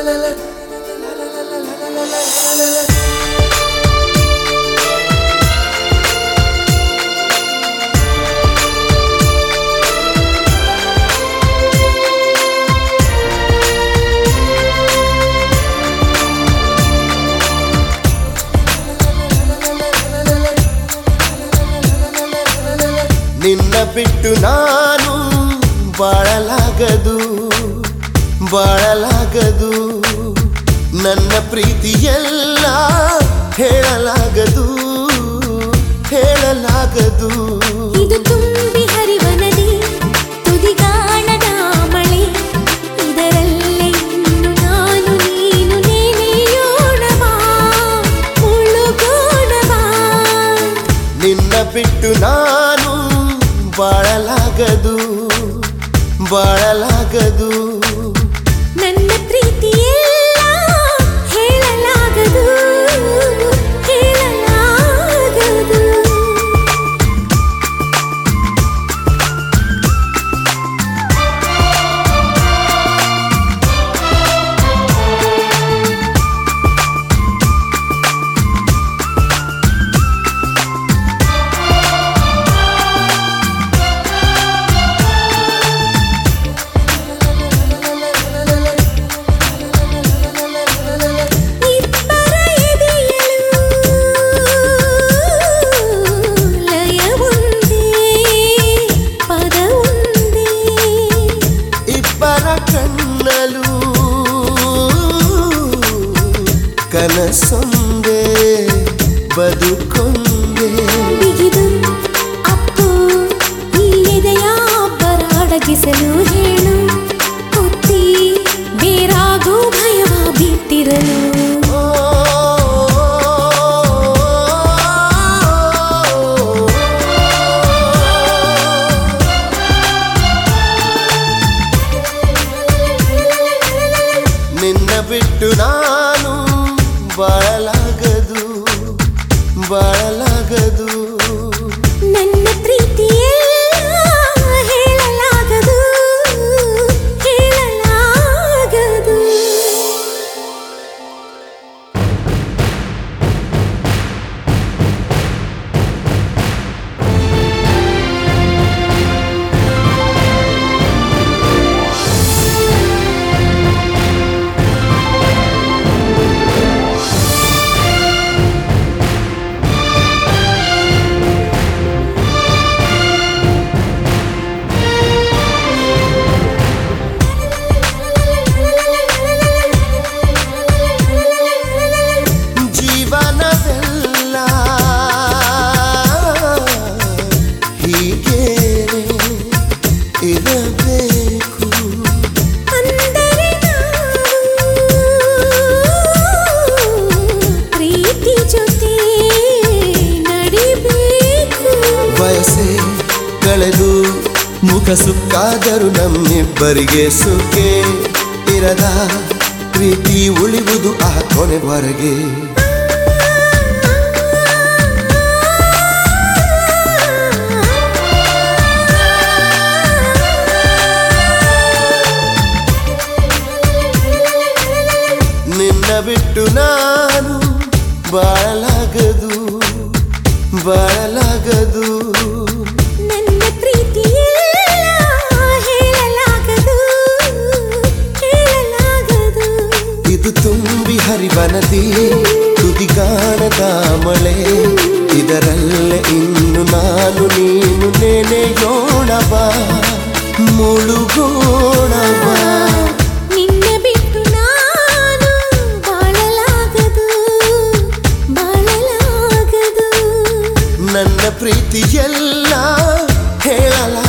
ನಿನ್ನ ಬಿಟ್ಟು ನಾನು ಬಾಳಲಾಗದು ಬಾಳಲಾಗದು ನನ್ನ ಪ್ರೀತಿಯೆಲ್ಲ ಹೇಳಲಾಗದು ಹೇಳಲಾಗದು ಇದು ತುಂಬಿ ಹರಿವ ನದಿ ತುದಿಗಾಣದ ಮಳೆ ಇದರಲ್ಲೇ ಇನ್ನು ನಾನು ನೀನು ನೆನೆಯೋಣವಾ ಮುಳುಗೋಣವಾ ನಿನ್ನ ಬಿಟ್ಟು ನಾನು ಬಾಳಲಾಗದು ಬಾಳಲಾಗದು ನನ್ನ ಪ್ರೀತಿಯೆಲ್ಲ ಹೇಳಲಾಗದು ಹೇಳಲಾಗದು ಇಬ್ಬರ ಎದೆಯಲು ಲಯವೊಂದೇ ಪದವೊಂದೇ ಇಬ್ಬರ ಕಣ್ಣಲು ಕನಸೊಂದೇ ಬದುಕೊಂದೇ ಬಿಗಿದು ಅಪ್ಪು ಈ ಎದೆಯ ಬರಾಡಗಿಸಲು ಹೇಳು ಹೊತ್ತಿ ಬೇರಾಗೋ ಭಯವ ಬಿಟ್ಟಿರಲು ನಿನ್ನ ಬಿಟ್ಟು ನಾನು ಬಾಳಲಾಗದು ಬಾಳಲಾಗದು ನನ್ನ ಪ್ರೀತಿಯೆಲ್ಲ ಹೇಳಲಾಗದು ಹೇಳಲಾಗದು ಜೀವನವೆಲ್ಲ ಹೀಗೇನೆ ಇರಬೇಕು ಅಂದರೆ ನಾವು ಪ್ರೀತಿ ಜೊತೆ ನಡಿಬೇಕು ವಯಸ್ಸೇ ಕಳೆದು ಮುಖ ಸುಕ್ಕಾದರೂ ನಮ್ಮಿಬ್ಬರಿಗೆ ಸುಖೇ ಇರದ ಪ್ರೀತಿ ಉಳಿವುದು ಆ ಕೊನೆವರೆಗೆ ನಿನ್ನ ಬಿಟ್ಟು ನಾನು ಬಾಳಲಾಗದು ಬಾಳಲಾಗದು ನನ್ನ ಪ್ರೀತಿಯೆಲ್ಲ ಹೇಳಲಾಗದು ಹೇಳಲಾಗದು ಇದು ತುಂಬಿ ಹರಿವ ನದಿ ತುದಿಗಾಣದ ಮಳೆ ಇದರಲ್ಲೇ ಇನ್ನು ನಾನು ನೀನು ನೆನೆಯೋಣವಾ ಮುಳುಗೋಣವಾ ನಿನ್ನ ಬಿಟ್ಟು ನಾನು ಬಾಳಲಾಗದು ಬಾಳಲಾಗದು ನನ್ನ ಪ್ರೀತಿಯೆಲ್ಲ ಹೇಳಲಾಗದು